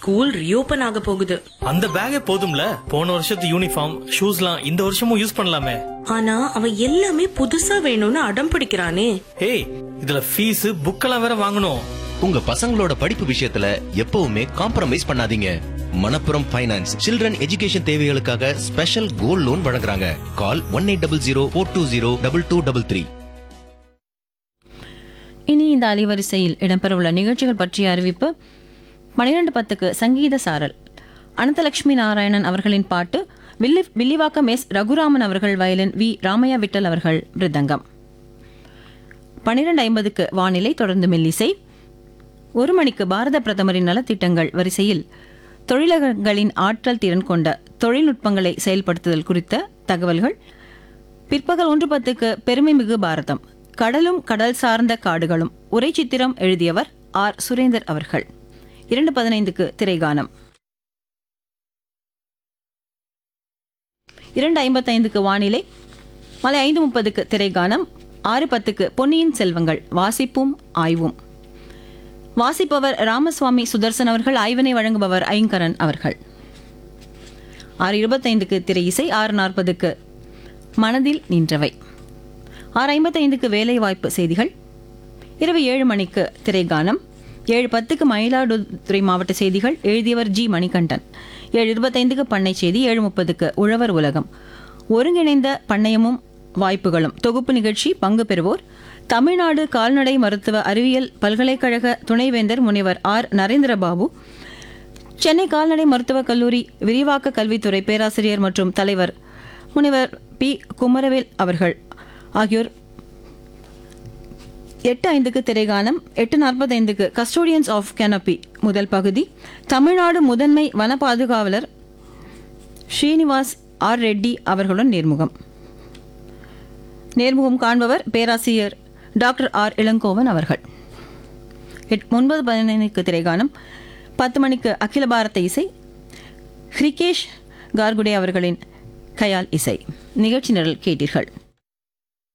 school reopen ஆக போகுது அந்த பேக்கே போதும்ல போன வருஷத்து யூனிஃபார்ம் ஷூஸ்லாம் இந்த வருஷமும் யூஸ் பண்ணலாமே ஆனா அவன் எல்லாமே புதுசா வேணும்னு அடம் பிடிக்கிறானே ஏய் இதுல ஃபீஸ் புக்கெல்லாம் வேற வாங்கணும் உங்க பசங்களோட படிப்பு விஷயத்துல எப்பவுமே காம்ப்ரமைஸ் பண்ணாதீங்க மணப்புரம் ஃபைனான்ஸ் சில்ட்ரன் எஜுகேஷன் தேவைகளுக்காக ஸ்பெஷல் கோல்ட் லோன் வழங்குறாங்க call one eight double zero four two zero double two double three இனி இந்த அலைவரிசையில் இடம்பெறவுள்ள நிகழ்ச்சிகள் பற்றிய அறிவிப்பு பனிரெண்டு பத்துக்கு சங்கீத சாரல் அனந்தலட்சுமி நாராயணன் அவர்களின் பாட்டு வில்லி வில்லிவாக்கம் எஸ் ரகுராமன் அவர்கள் வயலின் வி ராமையா விட்டல் அவர்கள் மிருதங்கம் பனிரெண்டு ஐம்பதுக்கு வானிலை தொடர்ந்து மெல்லிசை ஒரு மணிக்கு பாரத பிரதமரின் நலத்திட்டங்கள் வரிசையில் தொழிலகங்களின் ஆற்றல் திறன் கொண்ட தொழில்நுட்பங்களை செயல்படுத்துதல் குறித்த தகவல்கள் பிற்பகல் ஒன்று பத்துக்கு பெருமைமிகு பாரதம் கடலும் கடல் சார்ந்த காடுகளும் உரை சித்திரம் எழுதியவர் ஆர் சுரேந்தர் அவர்கள் இரண்டு பதினைந்துக்கு திரைகானம் இரண்டு ஐம்பத்தைந்துக்கு வானிலை மாலை ஐந்து முப்பதுக்கு திரைகானம் ஆறு பத்துக்கு பொன்னியின் செல்வங்கள் வாசிப்பும் ஆய்வும் வாசிப்பவர் ராமசுவாமி சுதர்சன் அவர்கள் ஆய்வினை வழங்குபவர் ஐங்கரன் அவர்கள் ஆறு இருபத்தைந்துக்கு திரை இசை ஆறு நாற்பதுக்கு மனதில் நின்றவை ஆறு ஐம்பத்தைந்துக்கு வேலைவாய்ப்பு செய்திகள் இரவு ஏழு மணிக்கு திரைகானம் ஏழு பத்துக்கு மயிலாடுதுறை மாவட்ட செய்திகள் எழுதியவர் ஜி மணிகண்டன் ஏழு இருபத்தைந்துக்கு பண்ணை செய்தி ஏழு முப்பதுக்கு உழவர் உலகம் ஒருங்கிணைந்த பண்ணையமும் வாய்ப்புகளும் தொகுப்பு நிகழ்ச்சி பங்கு பெறுவோர் தமிழ்நாடு கால்நடை மருத்துவ அறிவியல் பல்கலைக்கழக துணைவேந்தர் முனைவர் ஆர் நரேந்திரபாபு சென்னை கால்நடை மருத்துவக் கல்லூரி விரிவாக்க கல்வித்துறை பேராசிரியர் மற்றும் தலைவர் முனைவர் பி குமரவேல் அவர்கள் ஆகியோர் எட்டு ஐந்துக்கு திரைகானம் எட்டு நாற்பத்தைந்துக்கு கஸ்டோடியன்ஸ் ஆஃப் கெனப்பி முதல் பகுதி தமிழ்நாடு முதன்மை வன பாதுகாவலர் ஸ்ரீனிவாஸ் ஆர் ரெட்டி அவர்களுடன் நேர்முகம் நேர்முகம் காண்பவர் பேராசிரியர் டாக்டர் ஆர் இளங்கோவன் அவர்கள் எட் ஒன்பது பதினைந்துக்கு திரைகானம் பத்து மணிக்கு அகில பாரத இசை ஹிரிகேஷ் கார்குடே அவர்களின் கயால் இசை நிகழ்ச்சி நிரல் கேட்டீர்கள்